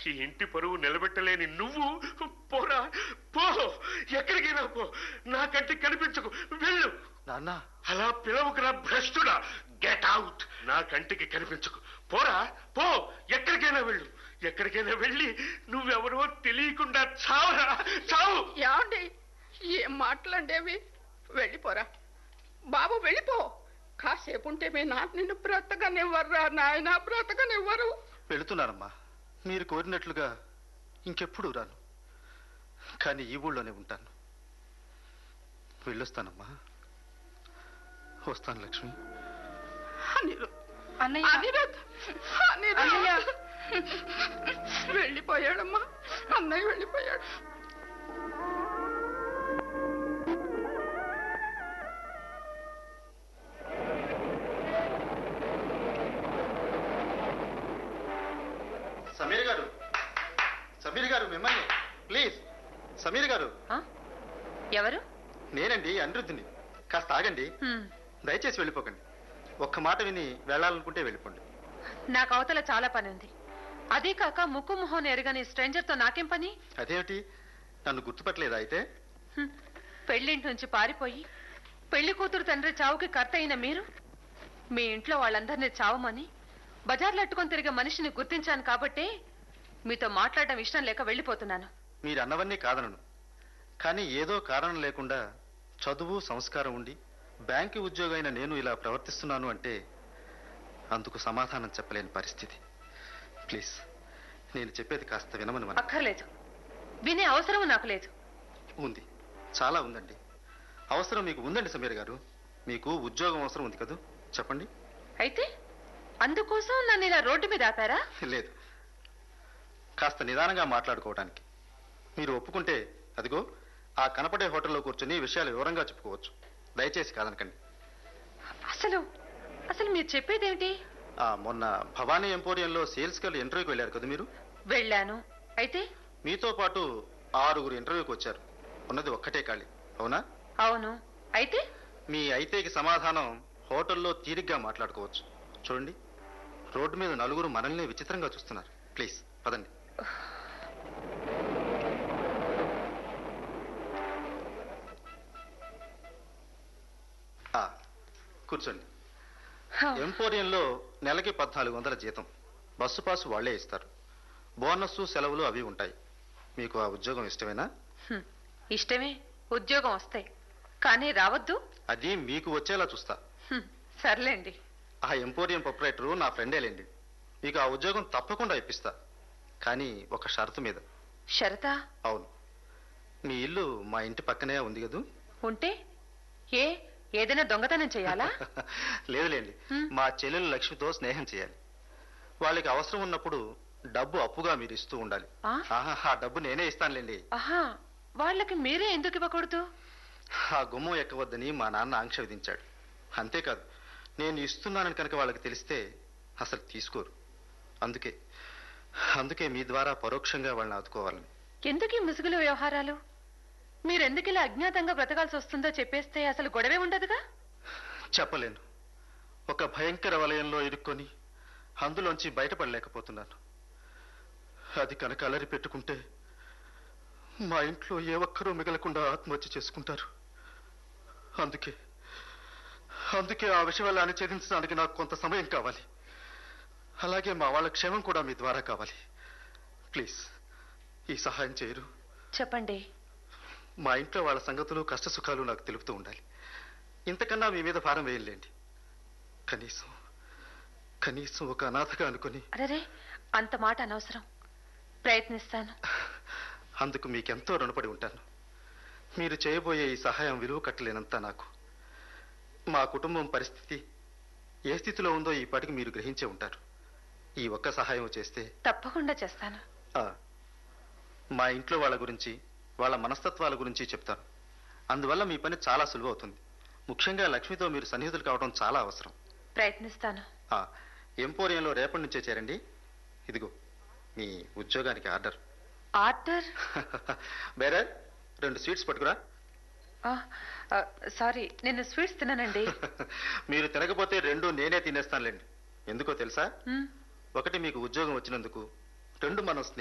ఈ ఇంటి పరువు నిలబెట్టలేని నువ్వు పోరా పో ఎక్కడికైనా పో నా కంటికి కనిపించకు వెళ్ళు నాన్న అలా పిలవకురా భ్రష్టుడా గెట్ అవుట్ నా కంటికి కనిపించకు పోరా పో ఎక్కడికైనా వెళ్ళు ఎక్కడికైనా వెళ్ళి నువ్వెవరో తెలియకుండా చావరా చావు ఏమండి ఏం మాటలండేవి వెళ్ళిపోరా బాబు వెళ్ళిపో కాసేపు ఉంటే మీ నాన్న నిన్ను బ్రతకనివ్వర్రా నాయన బ్రతకనివ్వరు వెళుతున్నానమ్మా మీరు కోరినట్లుగా ఇంకెప్పుడు రాను కానీ ఈ ఊళ్ళోనే ఉంటాను వెళ్ళొస్తానమ్మా వస్తాను లక్ష్మి అనిరుద్ అన్నయ్య అనిరుద్ అనిరుద్ వెళ్ళిపోయాడమ్మా అన్నయ్య వెళ్ళిపోయాడు సమీర్ గారు సమీర్ గారు మిమ్మల్ని ప్లీజ్ సమీర్ గారు ఆ? ఎవరు నేనండి అనిరుద్ధిని కాస్త ఆగండి హ్మ్. దయచేసి వెళ్ళిపోకండి ఒక్క మాట విని వెళ్ళాలనుకుంటే వెళ్ళిపోండి నాకు అవతల చాలా పని ఉంది అదే కాక ముక్కు మొహం ఎరగని స్ట్రేంజర్ తో నాకేం పని అదేమిటి నన్ను గుర్తుపట్టలేదా అయితే హ్మ్. పెళ్లింటి నుంచి పారిపోయి పెళ్లి కూతురు తండ్రి చావుకి కర్త అయిన మీరు మీ ఇంట్లో వాళ్ళందరినీ చావమని బజార్లు అట్టుకొని తిరిగే మనిషిని గుర్తించాను కాబట్టే మీతో మాట్లాడడం ఇష్టం లేక వెళ్ళిపోతున్నాను మీరు అన్నవన్నీ కాదనను కానీ ఏదో కారణం లేకుండా చదువు సంస్కారం ఉండి బ్యాంకు ఉద్యోగం అయిన నేను ఇలా ప్రవర్తిస్తున్నాను అంటే అందుకు సమాధానం చెప్పలేని పరిస్థితి ప్లీజ్ నేను చెప్పేది కాస్త వినమని మన అక్కర్లేదు వినే అవసరం నాకు లేదు ఉంది చాలా ఉందండి అవసరం మీకు ఉందండి సమీర్ గారు మీకు ఉద్యోగం అవసరం ఉంది కదూ చెప్పండి అయితే అందుకోసం నన్ను ఇలా రోడ్డు మీద ఆపారా లేదు కాస్త నిదానంగా మాట్లాడుకోవడానికి మీరు ఒప్పుకుంటే అదిగో ఆ కనపడే హోటల్లో కూర్చొని విషయాలు వివరంగా చెప్పుకోవచ్చు దయచేసి కాదనకండి అసలు అసలు మీరు చెప్పేదేమిటి ఆ, మొన్న భవానీ ఎంపోరియంలో సేల్స్ గర్ల్ ఇంటర్వ్యూకి వెళ్ళారు కదా మీరు వెళ్ళాను అయితే మీతో పాటు ఆరుగురు ఇంటర్వ్యూకి వచ్చారు ఉన్నది ఒక్కటే ఖాళీ అవునా అవును అయితే మీ అయితేకి సమాధానం హోటల్లో తీరిగ్గా మాట్లాడుకోవచ్చు చూడండి రోడ్డు మీద నలుగురు మనల్ని విచిత్రంగా చూస్తున్నారు ప్లీజ్ పదండి ఆ, కూర్చోండి ఎంపోరియంలో నెలకి పద్నాలుగు వందల జీతం బస్సు పాసు వాళ్లే ఇస్తారు బోనస్ సెలవులు అవి ఉంటాయి మీకు ఆ ఉద్యోగం ఇష్టమేనా హ్మ్. ఇష్టమే ఉద్యోగం వస్తాయి కానీ రావద్దు అది మీకు వచ్చేలా చూస్తా హ్మ్. సర్లేండి ఆ ఎంపోరియం ప్రొపరేటరు నా ఫ్రెండేలేండి మీకు ఆ ఉద్యోగం తప్పకుండా ఇప్పిస్తా కానీ ఒక షరతు మీద షరతా అవును మీ ఇల్లు మా ఇంటి పక్కనే ఉంది కదూ ఉంటే ఏ ఏదైనా దొంగతనం చేయాలా లేదులేండి హ్మ్. మా చెల్లెలు లక్ష్మితో స్నేహం చేయాలి వాళ్ళకి అవసరం ఉన్నప్పుడు డబ్బు అప్పుగా మీరు ఇస్తూ ఉండాలి ఆ? ఆహా, ఆ డబ్బు నేనే ఇస్తానులేండి ఆహా వాళ్ళకి మీరే ఎందుకు ఇవ్వకూడదు ఆ గుమ్మం ఎక్కవద్దని మా నాన్న ఆంక్ష విధించాడు అంతేకాదు నేను ఇస్తున్నానని కనుక వాళ్ళకి తెలిస్తే అసలు తీసుకోరు అందుకే అందుకే మీ ద్వారా పరోక్షంగా వాళ్ళని ఆదుకోవాలని ఎందుకు ఈ ముసుగులు వ్యవహారాలు మీరెందుకు ఇలా అజ్ఞాతంగా బ్రతకాల్సి వస్తుందో చెప్పేస్తే అసలు గొడవే ఉండదుగా చెప్పలేను ఒక భయంకర వలయంలో ఇరుక్కొని అందులోంచి బయటపడలేకపోతున్నాను అది కనుక అలరి పెట్టుకుంటే మా ఇంట్లో ఏ ఒక్కరూ మిగలకుండా ఆత్మహత్య చేసుకుంటారు అందుకే అందుకే ఆ విషయాన్ని ఛేదించడానికి నాకు కొంత సమయం కావాలి అలాగే మా వాళ్ళ క్షేమం కూడా మీ ద్వారా కావాలి ప్లీజ్ ఈ సహాయం చేయరు చెప్పండి మా ఇంట్లో వాళ్ళ సంగతులు కష్ట సుఖాలు నాకు తెలుపుతూ ఉండాలి ఇంతకన్నా మీ మీద భారం వేయలేండి కనీసం కనీసం ఒక అనాథగా అనుకుని అరే అంత మాట అనవసరం ప్రయత్నిస్తాను అందుకు మీకెంతో రుణపడి ఉంటాను మీరు చేయబోయే ఈ సహాయం విలువ కట్టలేనంత నాకు మా కుటుంబం పరిస్థితి ఏ స్థితిలో ఉందో ఈ పాటికి మీరు గ్రహించే ఉంటారు ఈ ఒక్క సహాయం చేస్తే తప్పకుండా చేస్తాను ఆ, మా ఇంట్లో వాళ్ళ గురించి వాళ్ళ మనస్తత్వాల గురించి చెప్తాను అందువల్ల మీ పని చాలా సులువవుతుంది ముఖ్యంగా లక్ష్మితో మీరు సన్నిహితులు కావడం చాలా అవసరం ప్రయత్నిస్తాను ఆ, ఎంపోరియంలో రేపటి నుంచే చేరండి ఇదిగో మీ ఉద్యోగానికి ఆర్డర్ ఆర్డర్ బేరే రెండు స్వీట్స్ పట్టుకురా ఆ, ఆ, సారీ నేను స్వీట్స్ తిననండి మీరు తినకపోతే రెండు నేనే తినేస్తానులేండి ఎందుకో తెలుసా మ్, ఒకటి మీకు ఉద్యోగం వచ్చినందుకు రెండు మనం స్నేహం